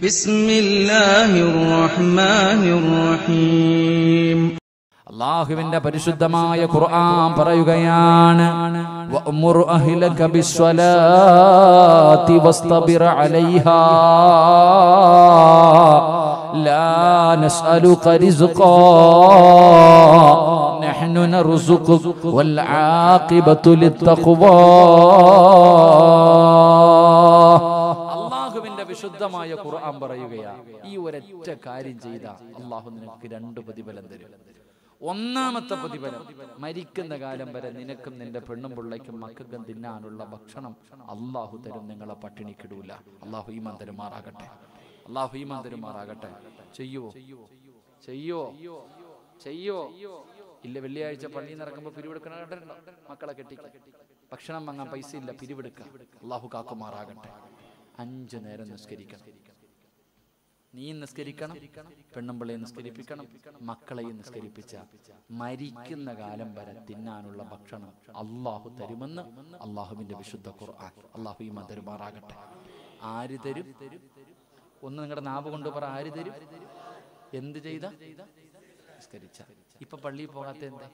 بسم الله الرحمن الرحيم അള്ളാഹുവിന്റെ പരിശുദ്ധമായ ഖുർആൻ പറയുകയാണ് വഅ്മുർ അഹ്ലക ബിസ്സലാത്തി വസ്തബിർ അലൈഹാ ലാ നസ്അലുക റിസ്ഖാ നഹ്നു നർസുഖുക വൽ ആഖിബത്തു ലിത്തഖ്വാ അള്ളാഹുവിന്റെ വിശുദ്ധമായ ഖുർആൻ പറയുകയാ ഈ ഒരൊറ്റ കാര്യം ചെയ്ത അള്ളാഹു നിനക്ക് രണ്ട് പ്രതിഫലം തരും ഒന്നാമത്തെ പ്രതിഫലം മരിക്കുന്ന കാലം വരെ നിനക്കും നിന്റെ പെണ്ണും പിള്ളയ്ക്കും മക്കൾക്കും തിന്നാനുള്ള ഭക്ഷണം അള്ളാഹു തരും നിങ്ങളെ പട്ടിണിക്കിടൂല അള്ളാഹു ഈ മന്ദരുമാറാകട്ടെ അള്ളാഹു ഈ മന്ദരുമാറാകട്ടെ ചെയ്യുവോ ചെയ്യുവോ ചെയ്യുവോ ഇല്ല വെള്ളിയാഴ്ച പള്ളിയിൽ നടക്കുമ്പോൾ പിരിവെടുക്കണ കണ്ടിട്ടുണ്ടോ മക്കളെ കെട്ടിക്ക ഭക്ഷണം വാങ്ങാൻ പൈസ ഇല്ല പിരിവെടുക്കുക അള്ളാഹു കാക്കുമാറാകട്ടെ അഞ്ചു നേരം നിസ്കരിക്കണം നീ നിസ്കരിക്കണം പെണ്ണുമ്പിളയെ നിസ്കരിപ്പിക്കണം മക്കളെയും നിസ്കരിപ്പിച്ച മരിക്കുന്ന കാലം വരെ തിന്നാനുള്ള ഭക്ഷണം അള്ളാഹു തരുമെന്ന് അള്ളാഹുവിന്റെ വിശുദ്ധ ഖുർആൻ അള്ളാഹു ഈ തരുമാറാകട്ടെ ആര് തരും ഒന്ന് നിങ്ങളുടെ നാവ് കൊണ്ട് പറ ആര് തരും എന്ത് ചെയ്ത നിസ്കരിച്ച ഇപ്പൊ പള്ളിയിൽ പോകാത്ത എന്താ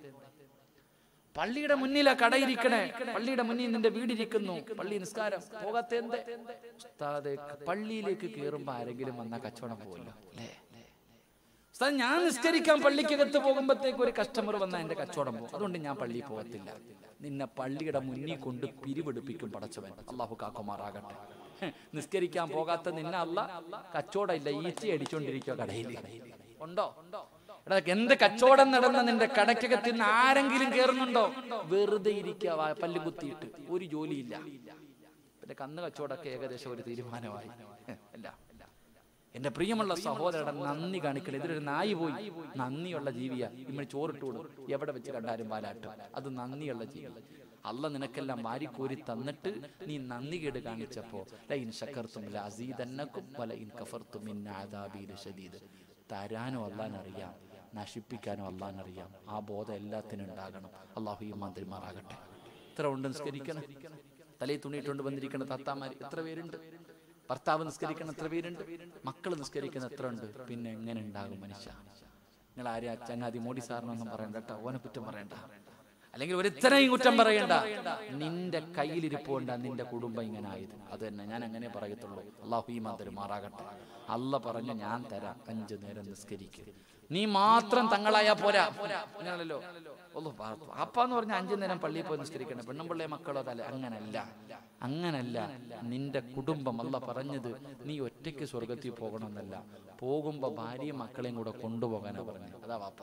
പള്ളിയുടെ മുന്നിലാ കടയിരിക്കണേ പള്ളിയുടെ മുന്നിൽ നിന്റെ വീടിരിക്കുന്നു പള്ളി നിസ്കാരം പോകാത്ത എന്തേ ഉസ്താദെ പള്ളിയിലേക്ക് കയറുമ്പോ ആരെങ്കിലും വന്ന കച്ചവടം പോവല്ലോ അല്ലേ ഉസ്താദ് ഞാൻ നിസ്കരിക്കാൻ പള്ളിക്കകത്ത് പോകുമ്പോഴത്തേക്ക് ഒരു കസ്റ്റമർ വന്നാൽ എന്റെ കച്ചവടം പോകും അതുകൊണ്ട് ഞാൻ പള്ളിയിൽ പോകത്തില്ല നിന്നെ പള്ളിയുടെ മുന്നിൽ കൊണ്ട് പിരിവെടുപ്പിക്കും പടച്ചവൻ അള്ളാഹു കാക്കുമാറാകട്ടെ ഹെ, നിസ്കരിക്കാൻ പോകാത്ത നിന്നെ അല്ല കച്ചവടം ഇല്ല ഈച്ച അടിച്ചോണ്ടിരിക്കുക കടയിൽ ഉണ്ടോ എടാ എന്ത് കച്ചവടം നടന്ന നിന്റെ കടക്കകത്ത് നിന്ന് ആരെങ്കിലും കേറുന്നുണ്ടോ വെറുതെ ഇരിക്കുക പല്ല് കുത്തിയിട്ട് ഒരു ജോലിയില്ല പിന്നെ കന്ന് കച്ചവടമൊക്കെ ഏകദേശം ഒരു തീരുമാനമായി ഹെ, അല്ല എന്റെ പ്രിയമുള്ള സഹോദരൻ നന്ദി കാണിക്കൽ ഇതിലൊരു നായി പോയി നന്ദിയുള്ള ജീവിയ ഇമ്മ ചോറിട്ട് കൊടുക്കും എവിടെ വെച്ച് കണ്ടാലും വാലാട്ടും അത് നന്ദിയുള്ള ജീവി അല്ല നിനക്കെല്ലാം വാരിക്കോരി തന്നിട്ട് നീ നന്ദി കേട് കാണിച്ചപ്പോ ലൈൻ ശക്കർത്തും ലസീദന്നക്കും വല ഇൻ കഫർത്തും ഇൻ ആദാബിൽ ഷദീദ് തരാനോ അല്ലാനറിയാം നശിപ്പിക്കാനോ അല്ലാനറിയാം ആ ബോധം എല്ലാത്തിനും ഉണ്ടാകണം അള്ളാഹു ഈ മന്ത്രിമാറാകട്ടെ ഇത്ര ഉണ്ട് നിസ്കരിക്കണം തലയിൽ തുണിയിട്ടുകൊണ്ട് വന്നിരിക്കുന്ന തത്താമാർ എത്ര പേരുണ്ട് ഭർത്താവ് നിസ്കരിക്കുന്ന എത്ര പേരുണ്ട് മക്കൾ നിസ്കരിക്കുന്ന എത്ര ഉണ്ട് പിന്നെ എങ്ങനെ ഉണ്ടാകും മനുഷ്യ നിങ്ങൾ ആരെയാ ചങ്ങാതി മോഡി സാറിനൊന്നും പറയണ്ട കേട്ടോ ഓനെ കുറ്റം പറയണ്ട അല്ലെങ്കിൽ ഒരുത്തനെയും കുറ്റം പറയണ്ട നിന്റെ കയ്യിലിരിപ്പുണ്ട നിന്റെ കുടുംബം ഇങ്ങനെ ആയത് അത് തന്നെ ഞാൻ അങ്ങനെ പറയത്തുള്ളൂ അള്ളാഹു ഈ മാതരും മാറാകട്ടെ അല്ല പറഞ്ഞു ഞാൻ തരാം അഞ്ചു നേരം നിസ്കരിക്കും നീ മാത്രം തങ്ങളായാ പോരാ അങ്ങനല്ലോ ഒന്നു അപ്പ എന്ന് പറഞ്ഞ അഞ്ചു നേരം പള്ളിയിൽ പോയി നിസ്കരിക്കണം പെണ്ണും പിള്ളയെ മക്കളോ തല അങ്ങനല്ല അങ്ങനല്ല നിന്റെ കുടുംബം അല്ല പറഞ്ഞത് നീ ഒറ്റയ്ക്ക് സ്വർഗത്തിൽ പോകണമെന്നല്ല പോകുമ്പോ ഭാര്യയും മക്കളെയും കൂടെ കൊണ്ടുപോകാനാ പറഞ്ഞത് അതാ വാപ്പ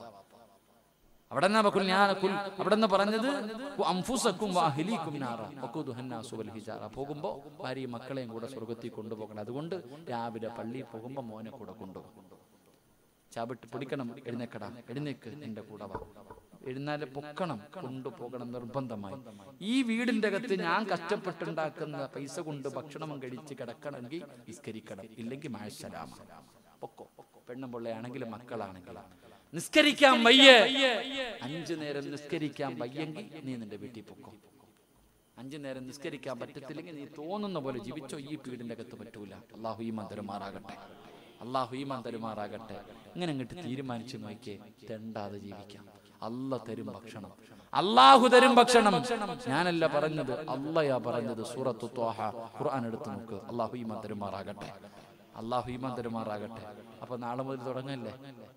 അവിടെ നിന്നാ കുൽ ഞാൻ കുൽ അവിടെ നിന്ന് പറഞ്ഞത് അംഫുസക്കും വാഹിലിക്കും നാറ വഖൂദുഹ അന്നാസു വൽ ഹിജാറ പോകുമ്പോ ഭാര്യയും മക്കളെയും കൂടെ സ്വർഗത്തിൽ കൊണ്ടുപോകണം അതുകൊണ്ട് രാവിലെ പള്ളിയിൽ പോകുമ്പോ മോനെ കൂടെ കൊണ്ടുപോകും ചാവിട്ട് പിടിക്കണം എഴുന്നേക്കടാ എഴുന്നേക്ക് എന്റെ കൂടെ വാ എഴുന്നാല് പൊക്കണം കൊണ്ടുപോകണം നിർബന്ധമായി ഈ വീടിന്റെ അകത്ത് ഞാൻ കഷ്ടപ്പെട്ടുണ്ടാക്കുന്ന പൈസ കൊണ്ട് ഭക്ഷണം കഴിച്ച് കിടക്കണമെങ്കിൽ നിസ്കരിക്കണം ഇല്ലെങ്കിൽ മാഴ്സലാമ പൊക്കോ പെണ്ണും പിള്ളയാണെങ്കിലും മക്കളാണെങ്കിലും നിസ്കരിക്കാൻ വയ്യേ അഞ്ചു നേരം നിസ്കരിക്കാൻ വയ്യെങ്കിൽ നീ നിന്റെ വീട്ടിൽ പൊക്കോ അഞ്ചു നേരം നിസ്കരിക്കാൻ പറ്റത്തില്ലെങ്കിൽ നീ തോന്നുന്ന പോലെ ജീവിച്ചോ ഈ വീടിന്റെ അകത്ത് പറ്റൂല അള്ളാഹു ഈ മന്ദരുമാറാകട്ടെ അള്ളാഹു ഈ മന്ദരുമാറാകട്ടെ ഇങ്ങനെ അങ്ങോട്ട് തീരുമാനിച്ചു നോക്കിയേ തെണ്ടാതെ ജീവിക്കാം അല്ല തരും ഭക്ഷണം അള്ളാഹു തരും ഭക്ഷണം ഞാനല്ല പറഞ്ഞത് അള്ളയാ പറഞ്ഞത് സൂറത്തു ത്വാഹ ഖുർആൻ എടുത്ത് നോക്ക് അള്ളാഹു ഈ മന്ദരുമാറാകട്ടെ അള്ളാഹു ഈ മന്ദരുമാറാകട്ടെ അപ്പൊ നാളെ മുതൽ തുടങ്ങല്ലേ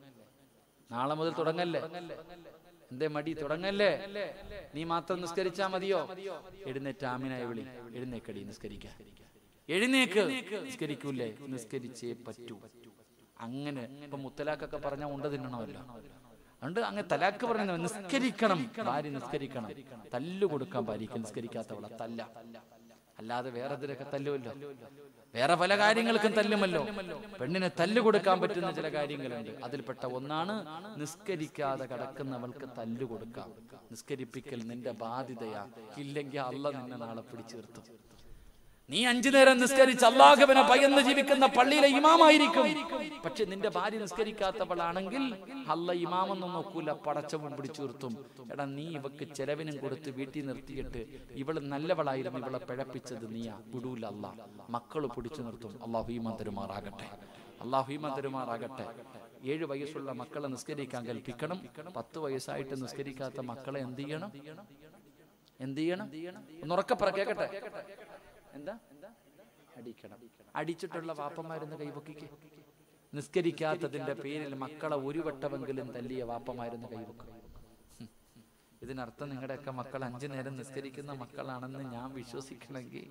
നാളെ മുതൽ തുടങ്ങല്ലേ എന്തേ മടി തുടങ്ങല്ലേ നീ മാത്രം നിസ്കരിച്ചാ മതിയോ എഴുന്നേറ്റ് ആമിനായി വിളി എഴുന്നേക്കടി നിസ്കരിക്കാൻ എഴുന്നേക്ക് നിസ്കരിക്കൂലേ നിസ്കരിച്ചേ പറ്റൂ അങ്ങനെ ഇപ്പൊ മുത്തലാഖൊക്കെ പറഞ്ഞാ ഉണ്ട തിന്നണമല്ലോ അതുകൊണ്ട് അങ്ങനെ തലാക്ക് പറഞ്ഞ നിസ്കരിക്കണം ഭാര്യ നിസ്കരിക്കണം തല്ലു കൊടുക്കാൻ ഭാര്യക്ക് നിസ്കരിക്കാത്തവളെ തല്ല അല്ലാതെ വേറെ ഇതിലൊക്കെ തല്ലുമല്ലോ വേറെ പല കാര്യങ്ങൾക്കും തല്ലുമല്ലോ പെണ്ണിനെ തല്ലു കൊടുക്കാൻ പറ്റുന്ന ചില കാര്യങ്ങളുണ്ട് അതിൽപ്പെട്ട ഒന്നാണ് നിസ്കരിക്കാതെ കിടക്കുന്നവൾക്ക് തല്ലു കൊടുക്കാം നിസ്കരിപ്പിക്കൽ നിന്റെ ബാധ്യതയാ ഇല്ലെങ്കിൽ അല്ല നിന്നെ നാളെ പിടിച്ചു നിർത്തും നീ അഞ്ചു നേരം നിസ്കരിച്ച് അള്ളാഹുവിനെ ഭയന്ന് ജീവിക്കുന്ന പള്ളിയിലെ ഇമാമായിരിക്കും പക്ഷെ നിന്റെ ഭാര്യ നിസ്കരിക്കാത്തവളാണെങ്കിൽ അല്ല ഇമാമൊന്നും നോക്കൂല പടച്ചവും പിടിച്ചു നിർത്തും എടാ നീ ഇവക്ക് ചെലവിനും കൊടുത്ത് വീട്ടിൽ നിർത്തിയിട്ട് ഇവള് നല്ലവളായിരുന്നു ഇവളെ പിഴപ്പിച്ചത് നീയാ വിടൂല അല്ല മക്കള് പിടിച്ചു നിർത്തും അള്ളാഹു ഈമാൻ തരുമാറാകട്ടെ അള്ളാഹു ഈമാൻ തരുമാറാകട്ടെ ഏഴ് വയസ്സുള്ള മക്കളെ നിസ്കരിക്കാൻ കൽപ്പിക്കണം പത്ത് വയസ്സായിട്ട് നിസ്കരിക്കാത്ത മക്കളെ എന്ത് ചെയ്യണം എന്ത് ചെയ്യണം ഒന്നുറക്കെ പറ കേക്കട്ടെ എന്താ അടിക്കണം അടിച്ചിട്ടുള്ള വാപ്പമാരെന്ന് കൈവക്കിക്ക് നിസ്കരിക്കാത്തതിന്റെ പേരിൽ മക്കളെ ഒരു വട്ടമെങ്കിലും തല്ലിയ വാപ്പമാരെന്ന് കൈവക്കും ഹും. ഇതിനർത്ഥം നിങ്ങളുടെയൊക്കെ മക്കൾ അഞ്ചു നേരം നിസ്കരിക്കുന്ന മക്കളാണെന്ന് ഞാൻ വിശ്വസിക്കണമെങ്കിൽ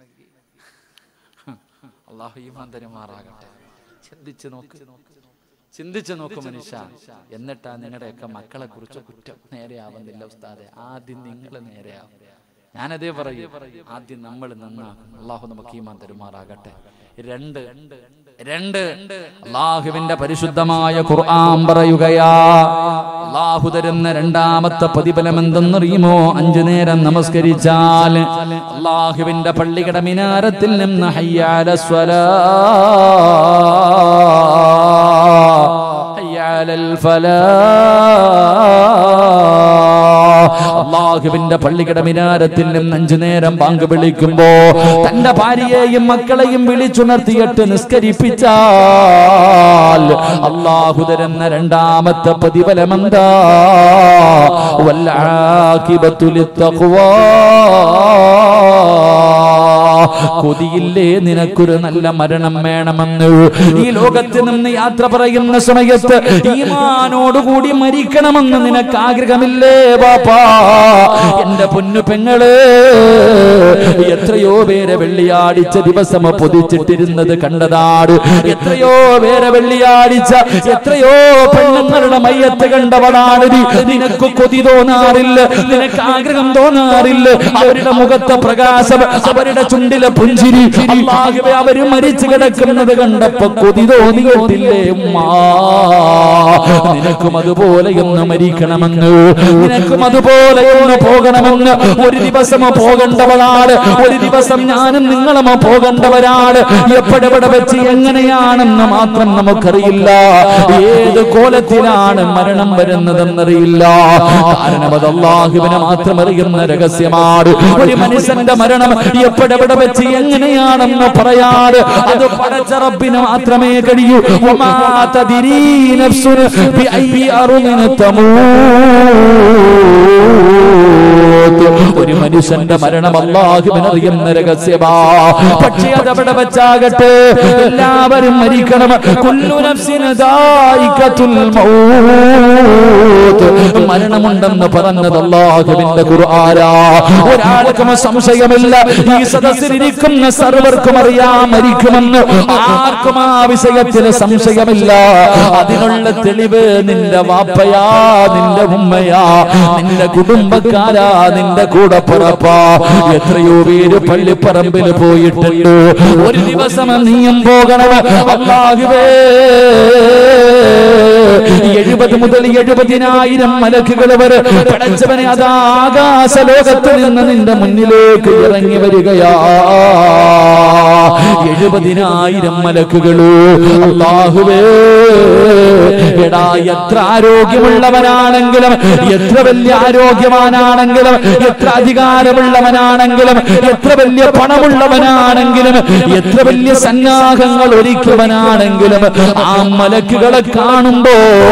അള്ളാഹു ഈമാൻ തരുമാറാകട്ടെ ചിന്തിച്ചു നോക്ക് ചിന്തിച്ചു നോക്ക് മനുഷ്യ എന്നിട്ടാ നിങ്ങളുടെയൊക്കെ മക്കളെ കുറിച്ച് കുറ്റം നേരെയാവുന്നില്ല ഉസ്താദെ ആദ്യം നിങ്ങൾ നേരെയാവും ഞാനതേ പറയും ആദ്യം നമ്മൾ നന്നാകും അള്ളാഹു നമുക്ക് ഈമാൻ തരുമാറാകട്ടെ രണ്ട് രണ്ട് അള്ളാഹുവിന്റെ പരിശുദ്ധമായ ഖുർആൻ പറയുകയാ അള്ളാഹു തരുന്ന രണ്ടാമത്തെ പ്രതിഫലം എന്തെന്നറിയുമോ അഞ്ചു നേരം നമസ്കരിച്ചാൽ അള്ളാഹുവിന്റെ പള്ളിയുടെ മിനാരത്തിൽ നിന്ന് ഹയ്യാല സ്വലാ ഹയ്യാലൽ ഫലാ അള്ളാഹുവിന്റെ പള്ളിയുടെ മിനാരത്തിൽ നിന്ന് അഞ്ചു നേരം ബാങ്ക് വിളിക്കുമ്പോ തന്റെ ഭാര്യയെയും മക്കളെയും വിളിച്ചുണർത്തിയിട്ട് നിസ്കരിപ്പിച്ചാൽ അള്ളാഹു തരുന്ന രണ്ടാമത്തെ പ്രതിഫലം എന്താ വല്ലാക്കിബത്തുലിത്തഖ്വാ കൊതിയില്ലേ നിനക്കൊരു നല്ല മരണം വേണമെന്ന് ഈ ലോകത്ത് നിന്ന് യാത്ര പറയുന്ന സമയത്ത് ഈമാനോടുകൂടി മരിക്കണമെന്ന് നിനക്ക് ആഗ്രഹമില്ലേ ബാപ്പാ എന്റെ പൊന്നു പെങ്ങള് എത്രയോ പേരെ വെള്ളിയാടിച്ച ദിവസം പൊതിച്ചിട്ടിരുന്നത് കണ്ടതാണ് എത്രയോ പേരെ വെള്ളിയാടിച്ച എത്രയോ പെണ്ണുങ്ങളുടെ മയ്യത്ത് കണ്ടവളാണ് നീ. നിനക്ക് കൊതി തോന്നാറില്ല നിനക്ക് ആഗ്രഹം തോന്നാറില്ല അവരുടെ മുഖത്തെ പ്രകാശം അവരുടെ ചുണ്ടിലെ പുഞ്ചിരി അള്ളാഹുവേ അവര് മരിച്ചു കിടക്കുന്നത് കണ്ടപ്പോ കൊതി തോന്നിയിട്ടില്ലേ ഉമ്മാ നിനക്കും അതുപോലെ ഒന്ന് മരിക്കണമെന്ന് നിനക്കും അതുപോലെ ഒന്ന് പോകണമെന്ന് ഒരു ദിവസം പോകേണ്ടവളാണ് ഒരു ദിവസം ഞാനും നിങ്ങളും പോകേണ്ടവരാണ് എപ്പോഴെവിടെ വെച്ച് എങ്ങനെയാണെന്ന് മാത്രം നമുക്കറിയില്ല ഏത് കോലത്തിലാണ് മരണം വരുന്നതെന്നറിയില്ല കാരണം അത് അള്ളാഹുവിനെ മാത്രം അറിയുന്ന രഹസ്യമാണ് ഒരു മനുഷ്യന്റെ മരണം എപ്പോഴെവിടെ വെച്ച് എങ്ങനെയാണെന്ന് പറയാറ് അത് പടച്ച റബ്ബിന് മാത്രമേ കഴിയൂ വമാ തദ്രീ നഫ്സുൻ ബിഅയ്യി അർദിൻ തമൂത്ത് ഒരു മനുഷ്യന്റെ മരണം അള്ളാഹുവിനറിയുന്ന രഹസ്യമാ പക്ഷേ അതവിടെ വെച്ചാകട്ടെ എല്ലാവരും മരിക്കണം കുല്ലു നഫ്സിന് ദായികത്തുൽ മൗത്ത് മരണമുണ്ടെന്ന് പറഞ്ഞത് അള്ളാഹുവിന്റെ ഖുർആനാ ഒരാൾക്കും സംശയമില്ല ഈ സദസ്സിലിരിക്കുന്ന സർവർക്കും അറിയാം മരിക്കുമെന്ന് ആർക്കും ആ വിഷയത്തിൽ സംശയമില്ല അതിനുള്ള തെളിവ് നിന്റെ വാപ്പയാ നിന്റെ ഉമ്മയാ നിന്റെ കുടുംബക്കാരാ നിന്റെ കൂടെ പുറപ്പാ എത്രയോ പേര് പള്ളിപ്പറമ്പിൽ പോയിട്ടുണ്ട് ഒരു ദിവസം നീയും പോകണം അള്ളാഹുവേ എഴുപത് മുതൽ എഴുപതിനായിരം മലക്കുകൾ വരെ പടച്ചവനെ അതാ ആകാശ ലോകത്ത് നിന്ന് നിന്റെ മുന്നിലേക്ക് ഇറങ്ങി വരികയാ എഴുപതിനായിരം മലക്കുകളോ അള്ളാഹുവേ എടാ എത്ര ആരോഗ്യമുള്ളവനാണെങ്കിലും എത്ര വലിയ ആരോഗ്യവാനാണെങ്കിലും എത്ര അധികാരമുള്ളവനാണെങ്കിലും എത്ര വലിയ പണമുള്ളവനാണെങ്കിലും എത്ര വലിയ സന്നാഹങ്ങൾ ഒരുക്കിയവനാണെങ്കിലും ആ മലക്കുകളെ കാണുമ്പോ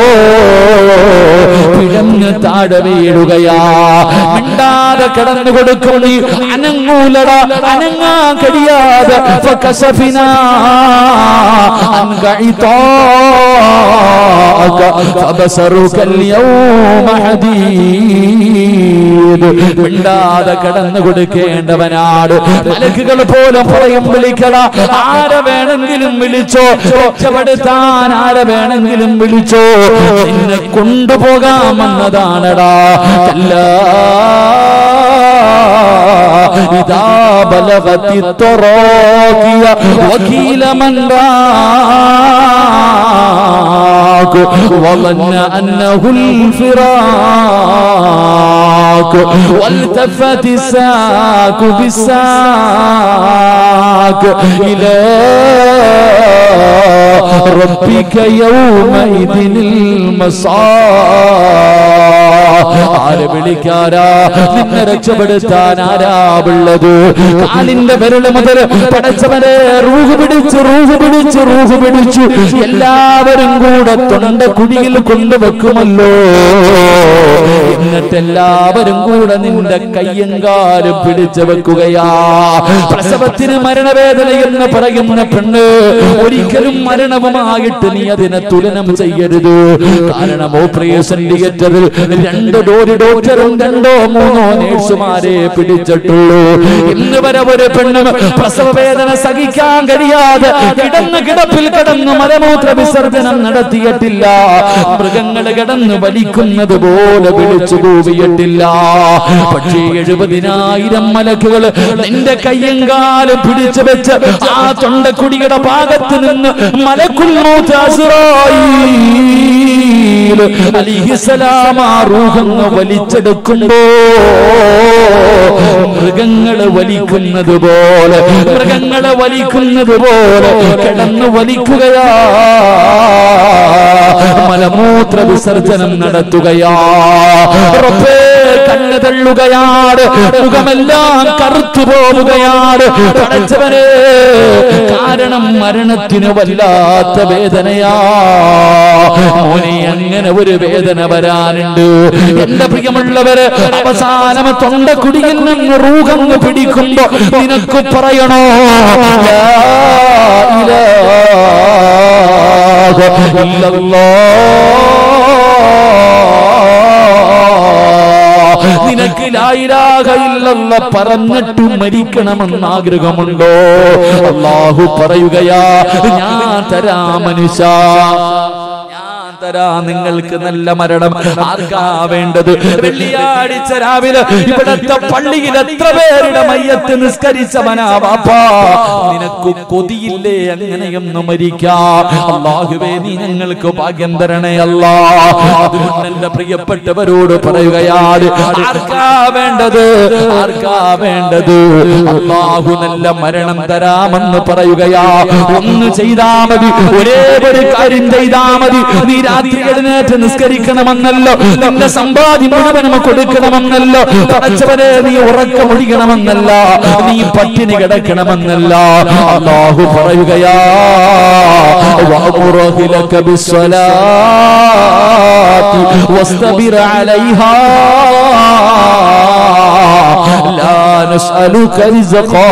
പിഴഞ്ഞ് താഴെ വീഴുകയാ മിണ്ടാതെ കിടന്നു കൊടുക്കും നീ അനങ്ങൂലട അനങ്ങാൻ കഴിയാതെ فكشفنا عنك غطاءك فبصرك اليوم حديد മിണ്ടാതെ കടന്നു കൊടുക്കേണ്ടവനാണ് മലക്കുകൾ പോലും പറയും വിളിക്കട ആരെ വേണമെങ്കിലും വിളിച്ചോ രക്ഷപ്പെടുത്താൻ ആരെ വേണമെങ്കിലും വിളിച്ചോ നിന്നെ കൊണ്ടുപോകാമെന്നതാണടാ ഇതാ ബലവത്തി തൊറോക്കിയ വക്കീല മന്ദാക്കും وظن أنه الفراق والتفت الساق بالساق إلى ربك يومئذ المصاق ആര് വിളിക്കാരാ നിന്നെ രക്ഷപ്പെടുത്താൻ ആരാവുള്ളത് കാലിന്റെ വിരല് മുതൽ പടച്ചവനെ റൂഹ് പിടിച്ച് റൂഹ് പിടിച്ച് റൂഹ് പിടിച്ചു എല്ലാവരും കൂടെ തൊണ്ട കുഴിയിൽ കൊണ്ടുവെക്കുമല്ലോ എന്നിട്ട് എല്ലാവരും കൂടെ നിന്റെ കയ്യും കാലും പിടിച്ചു വെക്കുകയാ പ്രസവത്തിന് മരണവേദന എന്ന് പറയുന്ന പെണ്ണ് ഒരിക്കലും മരണവുമായിട്ട് നീ അതിനെ തുലനം ചെയ്യരുത് കാരണം ഓപ്പറേഷൻ തിയേറ്ററിൽ രണ്ട് ഡോര് ഡോക്ടറും രണ്ടോ മൂന്നോ നേഴ്സുമാരെ പിടിച്ചിട്ടുള്ളൂ ഇന്ന് വരെ ഒരു പെണ്ണ് പ്രസവ വേദന സഹിക്കാൻ കഴിയാതെ കിടന്ന് കിടപ്പിൽ കിടന്ന് മലമൂത്ര വിസർജനം നടത്തിയിട്ടില്ല മൃഗങ്ങൾ കിടന്ന് വലിക്കുന്നത് പോലെ വിളിച്ചു കൂവിയിട്ടില്ല പക്ഷേ എഴുപതിനായിരം മലക്കുകൾ നിന്റെ കയ്യും കാലും പിടിച്ചു വെച്ച് ആ തൊണ്ടക്കുടിയുടെ ഭാഗത്ത് നിന്ന് മലക്കുൽ മൗത്ത് അസ്റായീൽ അലിഹിസലാം ആ റൂഹങ്ങ് വലിച്ചെടുക്കുമ്പോ മൃഗങ്ങള് വലിക്കുന്നത് പോലെ മൃഗങ്ങളെ വലിക്കുന്നത് പോലെ കിടന്ന് വലിക്കുകയാ മലമൂത്ര വിസർജനം നടത്തുകയാ റബ്ബേ, കണ്ണ് തള്ളുകയാണ് മുഖമെല്ലാം കറുത്തു പോവുകയാണ് പടച്ചവനെ കാരണം മരണത്തിന് വല്ലാത്ത വേദനയാ മോനെ അങ്ങനെ ഒരു വേദന വരാനുണ്ട് എന്റെ പ്രിയമുള്ളവര് അവസാനം തൊണ്ടക്കുടിയിൽ നിന്ന് റൂഹങ്ങ് പിടിക്കുമ്പോ നിനക്ക് പറയണോ ലാ ഇലാഹ ഇല്ലല്ലാഹ്. നിനക്ക് ലായിരാകയില്ലെന്ന പറഞ്ഞിട്ട് മരിക്കണമെന്ന് ആഗ്രഹമുണ്ടോ അള്ളാഹു പറയുകയാ ഞാൻ തരാ മനുഷ്യ ഞാൻ തരാ നിങ്ങൾക്ക് നല്ല മരണം ആർക്കാ വേണ്ടത് വെള്ളിയാഴ്ച രാവിലെ ഇവിടത്തെ പള്ളിയിൽ എത്ര പേരുടെ മയ്യത്ത് നിസ്കരിച്ചവനാ വാപ്പാ നിനക്ക് കൊതിയില്ലേ അങ്ങനെയൊന്ന് മരിക്കാം അള്ളാഹുവേ നീ ഞങ്ങൾക്ക് ഭാഗ്യം തരണേ അല്ലാ അതുകൊണ്ട് എന്റെ പ്രിയപ്പെട്ടവരോട് പറയുകയാണ് ആർക്കാ വേണ്ടത് ആർക്കാ വേണ്ടത് അള്ളാഹു നല്ല മരണം തരാമെന്ന് പറയുകയാ ഒന്ന് ചെയ്താ മതി ഒരേ ഒരു കാര്യം ചെയ്താ മതി നീ രാത്രി എഴുന്നേറ്റ് നിസ്കരിക്കണമെന്നല്ലോ നിന്റെ സമ്പാദ്യം മുഴുവനും കൊടുക്കണമെന്നല്ലോ പടച്ചവരെ നീ ഉറക്കമൊഴിക്കണമെന്നല്ല നീ പട്ടിണി കിടക്കണമെന്നല്ല അള്ളാഹു പറയുകയാ وأمر أهلك بالصلاة واصطبر عليها لا نسألك رزقا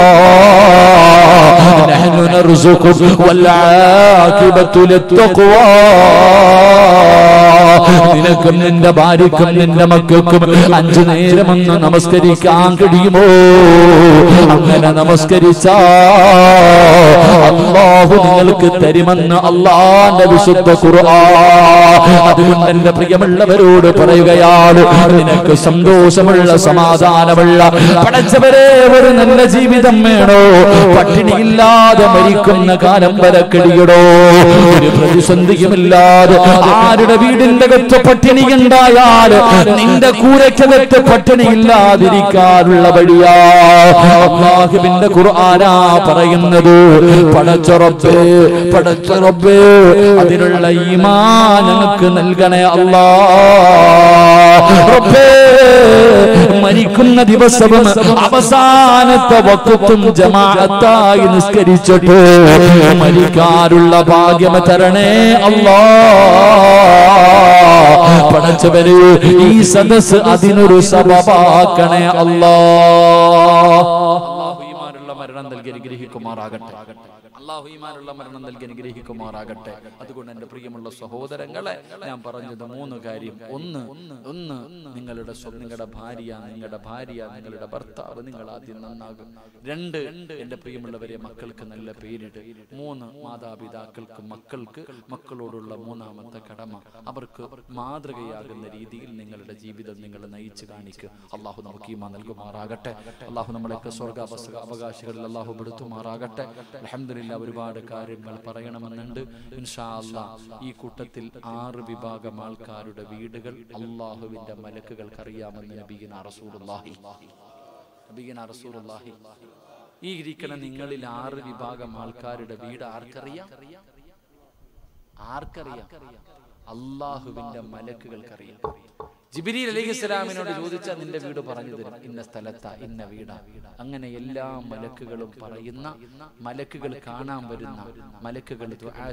نحن نرزقك والعاقبة للتقوى നിനക്കും നിന്റെ ഭാര്യക്കും നിന്റെ മക്കൾക്കും അഞ്ചു നേരമൊന്ന് നമസ്കരിക്കാൻ കഴിയുമോ അങ്ങനെ നമസ്കരിച്ച അള്ളാഹു നിങ്ങൾക്ക് തരുമെന്ന് അള്ളാന്റെ വിശുദ്ധ ഖുർആ അതുകൊണ്ട് എന്റെ പ്രിയമുള്ളവരോട് പറയുകയാണ് നിനക്ക് സന്തോഷമുള്ള സമാധാനമുള്ള പടച്ചവരെ ഒരു നല്ല ജീവിതം വേണോ പട്ടിണിയില്ലാതെ മരിക്കുന്ന കാലം വരെ കഴിയടോ ഒരു പ്രതിസന്ധിയുമില്ലാതെ ആരുടെ വീടിന്റെ അകത്ത് പട്ടിണി ഉണ്ടായാൽ നിന്റെ കൂരക്കകത്ത് പട്ടിണി ഇല്ലാതിരിക്കാനുള്ള വഴിയാ അള്ളാഹുവിന്റെ ഖുർആനാ പറയുന്നത് പടച്ചുറപ്പ് പടച്ചുറപ്പ് അതിനുള്ള ഈമാ ഞങ്ങൾക്ക് നൽകണേ അല്ലാ റബ്ബേ മരിക്കുന്ന ദിവസവും അവസാനത്തെ വക്കത്തും ജമാഅത്തായി നിസ്കരിച്ചിട്ട് മരിക്കാനുള്ള ഭാഗ്യം തരണേ അല്ലാ പടച്ചവര് ഈ സദസ് അതിനൊരു സബബാക്കണേ അല്ലാ അല്ലാഹു ഈമാനുള്ള മരണം നൽകി അനുഗ്രഹിക്കുമാറാകട്ടെ അള്ളാഹു ഈമാനുള്ള മരണം നൽകി അനുഗ്രഹിക്കുമാറാകട്ടെ അതുകൊണ്ട് എന്റെ പ്രിയമുള്ള സഹോദരങ്ങളെ ഞാൻ പറഞ്ഞത് മൂന്ന് കാര്യം ഒന്ന് ഒന്ന് നിങ്ങളുടെ സ്വ- നിങ്ങളുടെ ഭാര്യ നിങ്ങളുടെ ഭാര്യ നിങ്ങളുടെ ഭർത്താവ് നിങ്ങൾ ആദ്യം നന്നാകും രണ്ട് എന്റെ പ്രിയമുള്ളവരെ മക്കൾക്ക് നല്ല പേരിട് മൂന്ന് മാതാപിതാക്കൾക്ക് മക്കൾക്ക് മക്കളോടുള്ള മൂന്നാമത്തെ കടമ അവർക്ക് മാതൃകയാകുന്ന രീതിയിൽ നിങ്ങളുടെ ജീവിതം നിങ്ങൾ നയിച്ചു കാണിക്കുക അള്ളാഹു നമുക്ക് ഈമ നൽകുമാറാകട്ടെ അള്ളാഹു നമ്മളൊക്കെ സ്വർഗ അവകാശികളിൽ അള്ളാഹു പെടുത്തുമാറാകട്ടെ അലഹമില്ല ഒരുപാട് കാര്യങ്ങൾ പറയണമെന്നുണ്ട് ഇൻഷാ അല്ലാ ഈ കൂട്ടത്തിൽ ആറ് വിഭാഗം ആൾക്കാരുടെ വീടുകൾ അള്ളാഹുവിന്റെ മലക്കുകൾക്ക് അറിയാമെന്ന് നബീന റസൂലുള്ളാഹി നബീന റസൂലുള്ളാഹി ഈ ഇരിക്കണ നിങ്ങളിൽ ആറ് വിഭാഗം ആൾക്കാരുടെ വീട് ആർക്കറിയാം ആർക്കറിയാം അള്ളാഹുവിന്റെ മലക്കുകൾക്കറിയാം ജിബിരി അലൈഹി സ്വലാമിനോട് ചോദിച്ചാൽ നിന്റെ വീട് പറഞ്ഞു തരും ഇന്ന സ്ഥലത്താ ഇന്ന വീടാ അങ്ങനെ എല്ലാ മലക്കുകളും പറയുന്ന മലക്കുകൾ കാണാൻ വരുന്ന മലക്കുകൾ ദുആ